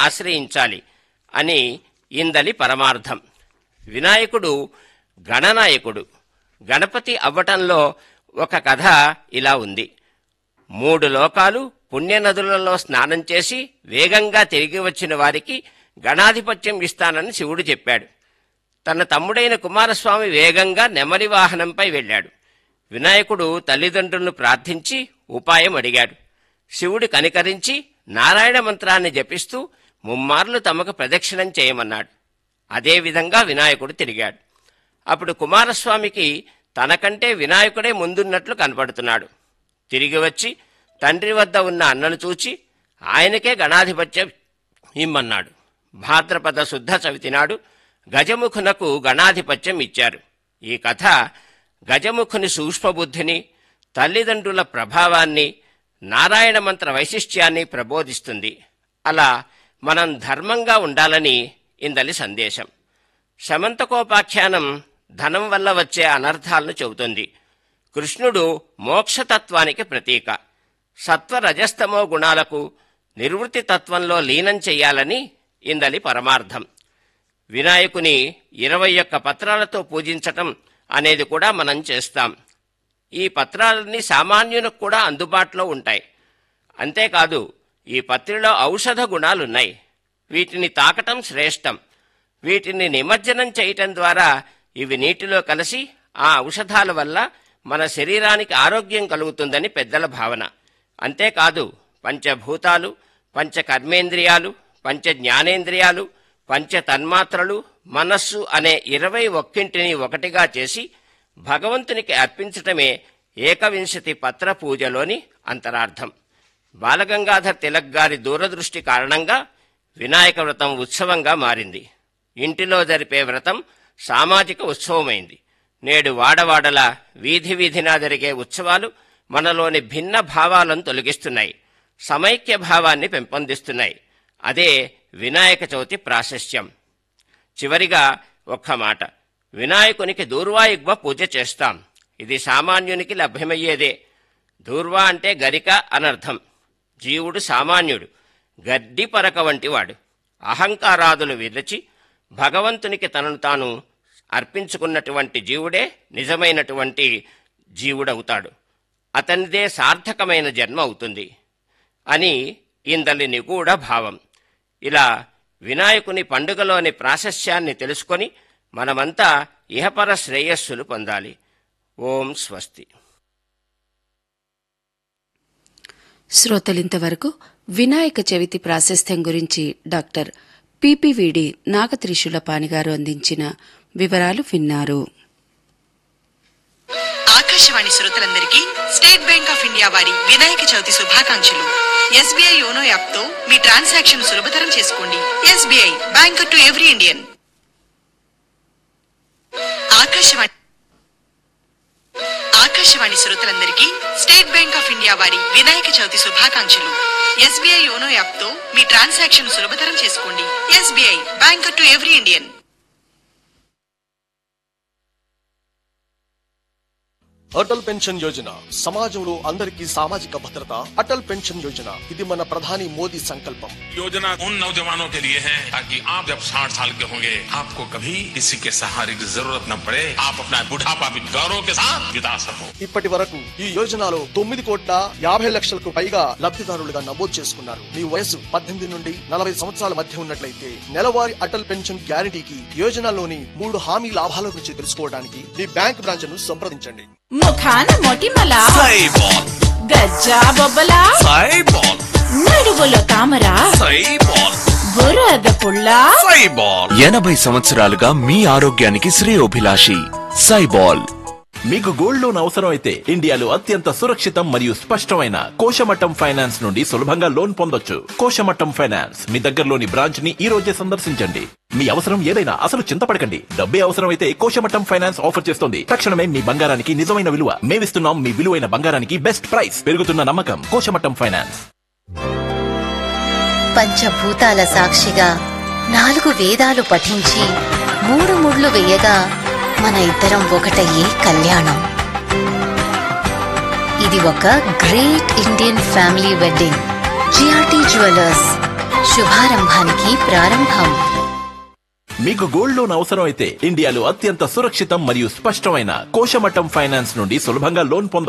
ఆశ్రయించాలి అని ఇందలి పరమార్థం వినాయకుడు గణనాయకుడు గణపతి అవ్వటంలో ఒక కథ ఇలా ఉంది మూడు లోకాలు పుణ్యనదులలో స్నానం చేసి వేగంగా తిరిగి వచ్చిన వారికి గణాధిపత్యం ఇస్తానని శివుడు చెప్పాడు తన తమ్ముడైన కుమారస్వామి వేగంగా నెమలి వాహనంపై వెళ్ళాడు వినాయకుడు తల్లిదండ్రులను ప్రార్థించి ఉపాయం అడిగాడు శివుడు కనికరించి నారాయణ మంత్రాన్ని జపిస్తూ ముమ్మార్లు తమకు ప్రదక్షిణం చేయమన్నాడు అదేవిధంగా వినాయకుడు తిరిగాడు అప్పుడు కుమారస్వామికి తనకంటే వినాయకుడే ముందున్నట్లు కనపడుతున్నాడు తిరిగి వచ్చి తండ్రి వద్ద ఉన్న అన్నను చూచి ఆయనకే గణాధిపత్యం ఇమ్మన్నాడు భాద్రపద శుద్ధ చవితి నాడు గజముఖునకు గణాధిపత్యం ఇచ్చారు ఈ కథ గజముఖుని సూక్ష్మబుద్ధిని తల్లిదండ్రుల ప్రభావాన్ని నారాయణ మంత్ర వైశిష్ట్యాన్ని ప్రబోధిస్తుంది అలా మనం ధర్మంగా ఉండాలని ఇందలి సందేశం శమంతకోపాఖ్యానం ధనం వల్ల వచ్చే అనర్థాలను చెబుతుంది కృష్ణుడు మోక్షతత్వానికి ప్రతీక సత్వ రజస్తమో గుణాలకు నిర్వృత్తి తత్వంలో లీనం చెయ్యాలని ఇందలి పరమార్థం వినాయకుని ఇరవై ఒక్క పత్రాలతో పూజించటం అనేది కూడా మనం చేస్తాం ఈ పత్రాలన్నీ సామాన్యునికి కూడా అందుబాటులో ఉంటాయి అంతేకాదు ఈ పత్రిలో ఔషధ గుణాలున్నాయి వీటిని తాకటం శ్రేష్టం వీటిని నిమజ్జనం చేయటం ద్వారా ఇవి నీటిలో కలిసి ఆ ఔషధాల వల్ల మన శరీరానికి ఆరోగ్యం కలుగుతుందని పెద్దల భావన అంతేకాదు పంచభూతాలు పంచ కర్మేంద్రియాలు పంచ జ్ఞానేంద్రియాలు పంచ తన్మాత్రలు మనస్సు అనే ఇరవై ఒక్కింటిని ఒకటిగా చేసి భగవంతునికి అర్పించటమే ఏకవింశతి పత్ర పూజలోని అంతరార్థం బాలగంగాధర్ తిలక్ గారి దూరదృష్టి కారణంగా వినాయక వ్రతం ఉత్సవంగా మారింది ఇంటిలో జరిపే వ్రతం సామాజిక ఉత్సవమైంది నేడు వాడవాడల వీధి వీధినా జరిగే ఉత్సవాలు మనలోని భిన్న భావాలను తొలగిస్తున్నాయి సమైక్య భావాన్ని పెంపొందిస్తున్నాయి అదే వినాయక చవితి ప్రాశస్త్యం చివరిగా ఒక్క మాట వినాయకునికి దూర్వాయుగ్మ పూజ చేస్తాం ఇది సామాన్యునికి లభ్యమయ్యేదే దూర్వా అంటే గరిక అనర్థం జీవుడు సామాన్యుడు గడ్డి పరక వంటివాడు అహంకారాదులు విరచి భగవంతునికి తనను తాను అర్పించుకున్నటువంటి జీవుడే నిజమైనటువంటి జీవుడవుతాడు అతనిదే సార్థకమైన జన్మ అవుతుంది అని ఇందలి నిగూఢ భావం ఇలా వినాయకుని పండుగలోని ప్రాశస్యాన్ని తెలుసుకొని మనమంతా ఇహపర శ్రేయస్సులు పొందాలి ఓం స్వస్తి శ్రోతలింతవరకు వినాయక చవితి ప్రాశస్త్యం గురించి డాక్టర్ పిపివిడి నాగత్రిశూల పానిగారు అందించిన వివరాలు విన్నారు ఆకాశవాణి శ్రోతలందరికీ స్టేట్ బ్యాంక్ ఆఫ్ ఇండియా వారి వినాయక చవితి శుభాకాంక్షలు ఎస్బీఐ యోనో యాప్ తో మీ ట్రాన్సాక్షన్ సులభతరం చేసుకోండి SBI bank to every Indian Akashvani Akashvani శ్రోతలందరికీ స్టేట్ బ్యాంక్ ఆఫ్ ఇండియా వారి వినాయక చవితి శుభాకాంక్షలు ఎస్బీఐ యోనో యాప్ తో మీ ట్రాన్సాక్షన్ సులభతరం చేసుకోండి SBI bank to every Indian Atal pension Yojana సమాజంలో అందరికీ సామాజిక భద్రత అటల్ పెన్షన్ యోజన ఇది మన ప్రధాని మోదీ సంకల్పం योजना उन नौजवानों के लिए है ताकि आप जब 60 साल के होंगे आपको कभी किसी के सहारे की जरूरत न पड़े आप अपना बुढ़ापा भी गौरव के साथ बिता सको ఇప్పటి వరకు ఈ యోజనలో తొమ్మిది కోట్ల యాభై లక్షలకు పైగా లబ్ధిదారులుగా నమోదు చేసుకున్నారు మీ వయసు పద్దెనిమిది నుండి నలభై సంవత్సరాల మధ్య ఉన్నట్లయితే నెలవారీ అటల్ పెన్షన్ గ్యారంటీకి యోజనలోని మూడు హామీ లాభాల గురించి తెలుసుకోవడానికి మీ బ్యాంక్ బ్రాంచ్ ను సంప్రదించండి ముఖాన మొటిమల సైబాల్ గజ్జా బొబ్బల సైబాల్ నడువులో తామర సైబాల్ బురద పుల్ల సైబాల్ ఎనభై సంవత్సరాలుగా మీ ఆరోగ్యానికి శ్రేయోభిలాషి సైబాల్ మీకు గోల్డ్ లోన్ అవసరం అయితే ఇండియాలో అత్యంత సురక్షితం మరియు స్పష్టమైన కోశమట్టం ఫైనాన్స్ నుండి సులభంగా లోన్ పొందొచ్చు కోశమట్టం ఫైనాన్స్ మీ దగ్గరలోని బ్రాంచ్ ని ఈ రోజే సందర్శించండి మీ అవసరం ఏదైనా అసలు చింతపడకండి డబ్బే అవసరం అయితే కోశమట్టం ఫైనాన్స్ ఆఫర్ చేస్తుంది తక్షణమే మీ బంగారానికి నిజమైన విలువ మేమిస్తున్నాం మీ విలువైన బంగారానికి బెస్ట్ ప్రైస్ పెరుగుతున్న నమ్మకం కోశమట్టం ఫైనాన్స్ పంచభూతాల సాక్షిగా నాలుగు వేదాలు పఠించి మూడు ముళ్ళు వేయగా మన ఇద్దరం ఒకటయ్యే కళ్యాణం ఇది ఒక great Indian family wedding GRT jewellers శుభారంభానికి ప్రారంభం మీకు గోల్డ్ లోన్ అవసరం అయితే ఇండియాలో అత్యంత సురక్షితం మరియు స్పష్టమైన కోశమట్టం ఫైనాన్స్ నుండి సులభంగా లోన్ పొందొచ్చు